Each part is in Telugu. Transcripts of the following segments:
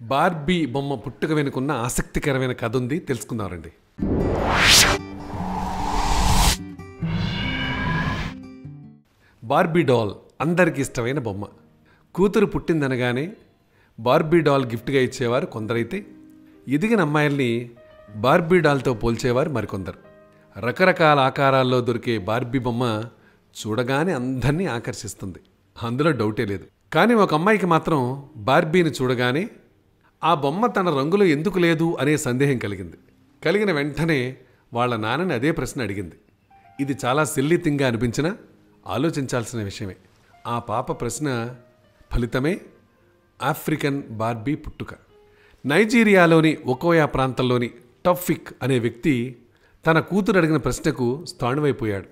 బార్బీ బొమ్మ పుట్టుక వెనుకున్న ఆసక్తికరమైన కథ ఉంది తెలుసుకుందామండి బార్బీ డాల్ అందరికీ ఇష్టమైన బొమ్మ కూతురు పుట్టిందనగానే బార్బీ డాల్ గిఫ్ట్గా ఇచ్చేవారు కొందరైతే ఎదిగిన అమ్మాయిల్ని బార్బీ డాల్తో పోల్చేవారు మరికొందరు రకరకాల ఆకారాల్లో దొరికే బార్బీ బొమ్మ చూడగానే అందరినీ ఆకర్షిస్తుంది అందులో డౌటే లేదు కానీ ఒక అమ్మాయికి మాత్రం బార్బీని చూడగానే ఆ బొమ్మ తన రంగులో ఎందుకు లేదు అనే సందేహం కలిగింది కలిగిన వెంటనే వాళ్ళ నాన్నని అదే ప్రశ్న అడిగింది ఇది చాలా సిల్లీ థింగ్గా అనిపించినా ఆలోచించాల్సిన విషయమే ఆ పాప ప్రశ్న ఫలితమే ఆఫ్రికన్ బార్బీ పుట్టుక నైజీరియాలోని ఒకోయా ప్రాంతంలోని టఫిక్ అనే వ్యక్తి తన కూతురు అడిగిన ప్రశ్నకు స్థాణువైపోయాడు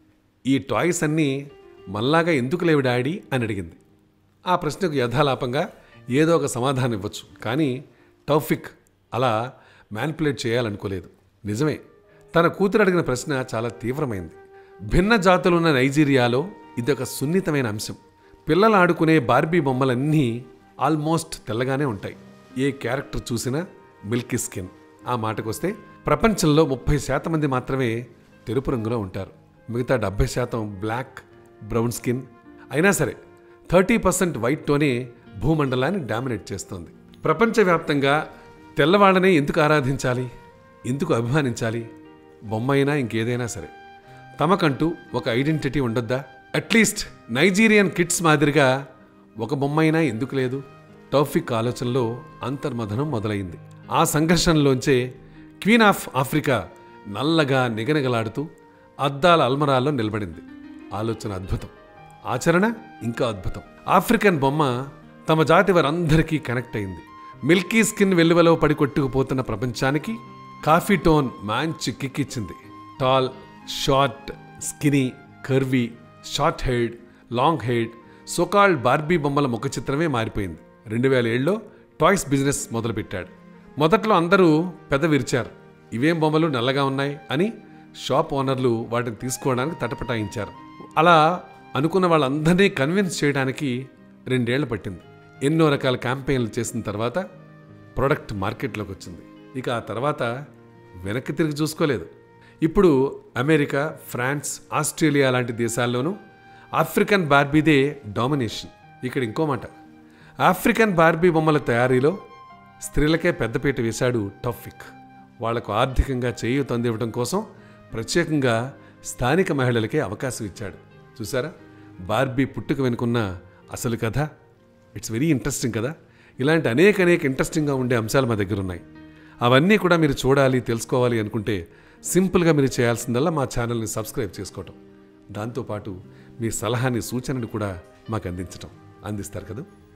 ఈ టాయ్స్ అన్నీ మల్లాగా ఎందుకు లేవు డాడీ అని అడిగింది ఆ ప్రశ్నకు యథాలాపంగా ఏదో ఒక సమాధానం ఇవ్వచ్చు కానీ టౌఫిక్ అలా మ్యానిపులేట్ చేయాలనుకోలేదు నిజమే తన కూతురు అడిగిన ప్రశ్న చాలా తీవ్రమైంది భిన్న జాతులున్న నైజీరియాలో ఇదొక సున్నితమైన అంశం పిల్లలు ఆడుకునే బార్బీ బొమ్మలన్నీ ఆల్మోస్ట్ తెల్లగానే ఉంటాయి ఏ క్యారెక్టర్ చూసినా మిల్కీ స్కిన్ ఆ మాటకొస్తే ప్రపంచంలో ముప్పై శాతం మంది మాత్రమే తెలుపు రంగులో ఉంటారు మిగతా డెబ్బై శాతం బ్లాక్ బ్రౌన్ స్కిన్ అయినా సరే థర్టీ పర్సెంట్ వైట్తోనే భూమండలాన్ని డామినేట్ చేస్తోంది ప్రపంచవ్యాప్తంగా తెల్లవాళ్ళనే ఎందుకు ఆరాధించాలి ఎందుకు అభిమానించాలి బొమ్మ అయినా ఇంకేదైనా సరే తమకంటూ ఒక ఐడెంటిటీ ఉండొద్దా అట్లీస్ట్ నైజీరియన్ కిడ్స్ మాదిరిగా ఒక బొమ్మ అయినా ఎందుకు లేదు టౌఫిక్ ఆలోచనలో అంతర్మథనం మొదలైంది ఆ సంఘర్షణలోంచే క్వీన్ ఆఫ్ ఆఫ్రికా నల్లగా నిగనిగలాడుతూ అద్దాల అల్మరాల్లో నిలబడింది ఆలోచన అద్భుతం ఆచరణ ఇంకా అద్భుతం ఆఫ్రికన్ బొమ్మ తమ జాతి వారందరికీ కనెక్ట్ అయింది మిల్కీ స్కిన్ వెల్లువలో పడి కొట్టుకుపోతున్న ప్రపంచానికి కాఫీ టోన్ మంచి కిక్ ఇచ్చింది tall short skinny curvy short haired long haired so called Barbie బొమ్మల ముఖ చిత్రమే మారిపోయింది రెండు వేల ఏడులో టాయ్స్ బిజినెస్ మొదలుపెట్టాడు మొదట్లో అందరూ పెద్ద విరిచారు ఇవేం బొమ్మలు నల్లగా ఉన్నాయి అని షాప్ ఓనర్లు వాటిని తీసుకోవడానికి తటపటాయించారు అలా అనుకున్న వాళ్ళందరినీ కన్విన్స్ చేయడానికి రెండేళ్లు పట్టింది ఎన్నో రకాల క్యాంపెయిన్లు చేసిన తర్వాత ప్రోడక్ట్ మార్కెట్లోకి వచ్చింది ఇక ఆ తర్వాత వెనక్కి తిరిగి చూసుకోలేదు ఇప్పుడు అమెరికా ఫ్రాన్స్ ఆస్ట్రేలియా లాంటి దేశాల్లోనూ ఆఫ్రికన్ బార్బీదే డామినేషన్ ఇక్కడ ఇంకో మాట ఆఫ్రికన్ బార్బీ బొమ్మల తయారీలో స్త్రీలకే పెద్దపీట వేశాడు టఫిక్ వాళ్లకు ఆర్థికంగా చేయూత అందివ్వడం కోసం ప్రత్యేకంగా స్థానిక మహిళలకే అవకాశం ఇచ్చాడు చూసారా బార్బీ పుట్టుక వెనుకున్న అసలు కథ ఇట్స్ వెరీ ఇంట్రెస్టింగ్ కదా ఇలాంటి అనేక అనేక ఇంట్రెస్టింగ్గా ఉండే అంశాలు మా దగ్గర ఉన్నాయి అవన్నీ కూడా మీరు చూడాలి తెలుసుకోవాలి అనుకుంటే సింపుల్గా మీరు చేయాల్సిందల్లా మా ఛానల్ని సబ్స్క్రైబ్ చేసుకోవటం దాంతోపాటు మీ సలహాని సూచనని కూడా మాకు అందించటం అందిస్తారు కదా